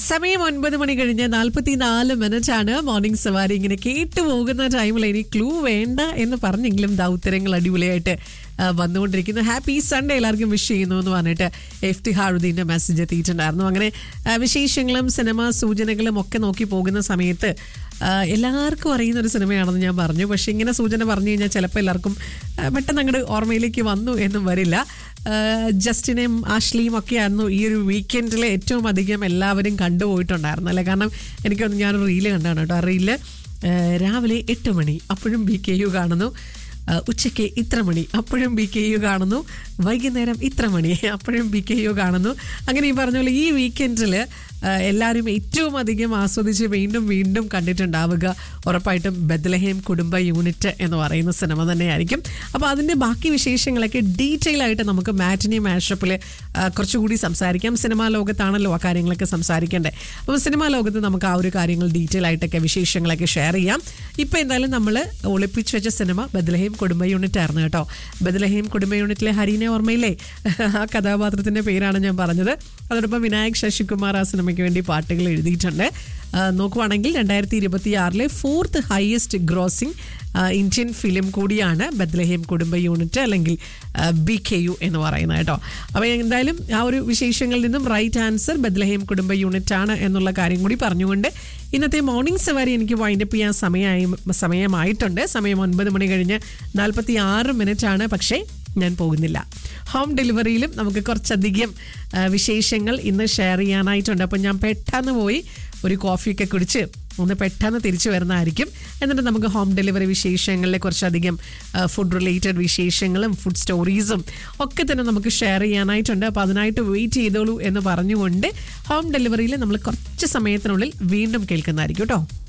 സമയം ഒൻപത് മണി കഴിഞ്ഞ് നാൽപ്പത്തി നാല് മിനിറ്റ് ആണ് മോർണിംഗ് സവാരി ഇങ്ങനെ കേട്ടു പോകുന്ന ടൈമിൽ ഇനി ക്ലൂ വേണ്ട എന്ന് പറഞ്ഞെങ്കിലും ദാ ഉത്തരങ്ങൾ അടിപൊളിയായിട്ട് ആ, വന്നുകൊണ്ടിരിക്കുന്നു ഹാപ്പി സൺഡേ എല്ലാവർക്കും വിഷ് ചെയ്യുന്നു എന്ന് പറഞ്ഞിട്ട് എഫ് ഹാറുദ്ദീൻ്റെ മെസ്സേജ് എത്തിയിട്ടുണ്ടായിരുന്നു അങ്ങനെ ആ, വിശേഷങ്ങളും സിനിമ സൂചനകളും ഒക്കെ നോക്കി പോകുന്ന സമയത്ത് ആ, എല്ലാവർക്കും അറിയുന്ന ഒരു സിനിമയാണെന്ന് ഞാൻ പറഞ്ഞു പക്ഷെ ഇങ്ങനെ സൂചന പറഞ്ഞു കഴിഞ്ഞാൽ ചിലപ്പോൾ എല്ലാവർക്കും ആ, പെട്ടെന്ന് അങ്ങോട്ട് ഓർമ്മയിലേക്ക് വന്നു എന്നും വരില്ല ആ, ജസ്റ്റിനെയും ആഷ്ലിയും ഒക്കെയായിരുന്നു ഈ ഒരു വീക്കെൻഡിൽ ഏറ്റവും അധികം എല്ലാവരും കണ്ടുപോയിട്ടുണ്ടായിരുന്നു അല്ലേ കാരണം എനിക്കൊന്ന് ഞാനൊരു റീല് കണ്ടാണ് കേട്ടോ ആ റീല് ആ, രാവിലെ എട്ട് മണി അപ്പോഴും ബി കെ യു കാണുന്നു ആ, ഉച്ചയ്ക്ക് ഇത്ര മണി അപ്പോഴും ബി കെ യു കാണുന്നു വൈകുന്നേരം ഇത്ര മണി അപ്പോഴും ബി കെ യു കാണുന്നു അങ്ങനെ ഈ പറഞ്ഞ പോലെ ഈ വീക്കെൻഡിൽ എല്ലാവരും ഏറ്റവും അധികം ആസ്വദിച്ച് വീണ്ടും വീണ്ടും കണ്ടിട്ടുണ്ടാവുക ഉറപ്പായിട്ടും ബദ്ലഹേം കുടുംബ യൂണിറ്റ് എന്ന് പറയുന്ന സിനിമ തന്നെയായിരിക്കും അപ്പോൾ അതിൻ്റെ ബാക്കി വിശേഷങ്ങളൊക്കെ ഡീറ്റെയിൽ ആയിട്ട് നമുക്ക് മാറ്റിനി മാഷപ്പിൽ കുറച്ചുകൂടി സംസാരിക്കാം സിനിമാ ലോകത്താണല്ലോ ആ കാര്യങ്ങളൊക്കെ സംസാരിക്കേണ്ടത് അപ്പോൾ സിനിമാ ലോകത്ത് നമുക്ക് ആ ഒരു കാര്യങ്ങൾ ഡീറ്റെയിൽ ആയിട്ടൊക്കെ വിശേഷങ്ങളൊക്കെ ഷെയർ ചെയ്യാം ഇപ്പോൾ എന്തായാലും നമ്മൾ ഒളിപ്പിച്ച് വെച്ച സിനിമ ബദ്ലഹേം കുടുംബ യൂണിറ്റ് ആയിരുന്നു കേട്ടോ ബദ്ലഹേം കുടുംബ യൂണിറ്റിലെ ഹരീനെ ഓർമ്മയില്ലേ ആ കഥാപാത്രത്തിൻ്റെ പേരാണ് ഞാൻ പറഞ്ഞത് അതോടൊപ്പം വിനായക് ശശികുമാർ ആ സിനിമയ്ക്ക് വേണ്ടി പാട്ടുകൾ എഴുതിയിട്ടുണ്ട് ആ, നോക്കുവാണെങ്കിൽ രണ്ടായിരത്തി ഇരുപത്തി ആറിലെ fourth highest grossing Indian film കൂടിയാണ് ബദ്ലഹേം കുടുംബ യൂണിറ്റ് അല്ലെങ്കിൽ ബി കെ യു എന്ന് പറയുന്നത് കേട്ടോ അപ്പോൾ എന്തായാലും ആ ഒരു വിശേഷങ്ങളിൽ നിന്നും റൈറ്റ് ആൻസർ ബദ്ലഹേം കുടുംബ യൂണിറ്റ് ആണ് എന്നുള്ള കാര്യം കൂടി പറഞ്ഞുകൊണ്ട് ഇന്നത്തെ മോർണിംഗ് സവാരി എനിക്ക് വൈൻഡപ്പ് ചെയ്യാൻ സമയമായി സമയമായിട്ടുണ്ട് സമയം ഒൻപത് മണി കഴിഞ്ഞ് നാൽപ്പത്തി ആറ് മിനിറ്റ് ആണ് പക്ഷേ ഞാൻ പോകുന്നില്ല ഹോം ഡെലിവറിയിലും നമുക്ക് കുറച്ചധികം ആ, വിശേഷങ്ങൾ ഇന്ന് ഷെയർ ചെയ്യാനായിട്ടുണ്ട് അപ്പം ഞാൻ പെട്ടെന്ന് പോയി ഒരു കോഫിയൊക്കെ കുടിച്ച് ഒന്ന് പെട്ടെന്ന് തിരിച്ചു വരുന്നതായിരിക്കും എന്നിട്ട് നമുക്ക് ഹോം ഡെലിവറി വിശേഷങ്ങളിലെ കുറച്ചധികം ഫുഡ് റിലേറ്റഡ് വിശേഷങ്ങളും ഫുഡ് സ്റ്റോറീസും ഒക്കെ തന്നെ നമുക്ക് ഷെയർ ചെയ്യാനായിട്ടുണ്ട് അപ്പോൾ അതിനായിട്ട് വെയിറ്റ് ചെയ്തോളൂ എന്ന് പറഞ്ഞുകൊണ്ട് ഹോം ഡെലിവറിയിൽ നമ്മൾ കുറച്ച് സമയത്തിനുള്ളിൽ വീണ്ടും കേൾക്കുന്നതായിരിക്കും കേട്ടോ